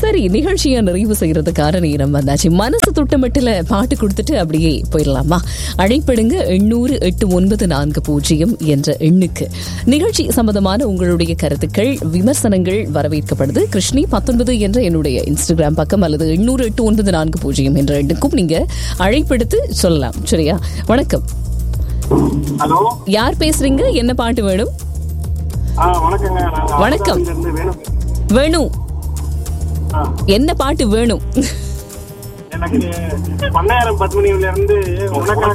சரி நிகழ்ச்சியை நிறைவு செய்யறதுக்கான நேரம் வந்தாச்சு மனசு தொட்டமட்டில பாட்டு கொடுத்துட்டு அப்படியே போயிடலாமா அழைப்பிடுங்க எண்ணூறு எட்டு ஒன்பது நான்கு பூஜ்ஜியம் என்ற எண்ணுக்கு நிகழ்ச்சி சம்பந்தமான உங்களுடைய கருத்துக்கள் விமர்சனங்கள் வரவேற்கப்படுது கிருஷ்ணி பத்தொன்பது என்ற என்னுடைய இன்ஸ்டாகிராம் பக்கம் அல்லது எண்ணூறு எட்டு ஒன்பது நான்கு பூஜ்ஜியம் என்ற எண்ணுக்கும் நீங்க அழைப்பெடுத்து சொல்லலாம் சரியா வணக்கம் ஹலோ யார் பேசுறீங்க என்ன பாட்டு வேணும் ஆ வணக்கங்க நான் வணக்கம். இருந்து வேணும் வேணும் ஆ, என்ன பாட்டு வேணும் எனக்கு பன்னாயிரம் பத்மனியில இருந்து உனக்காக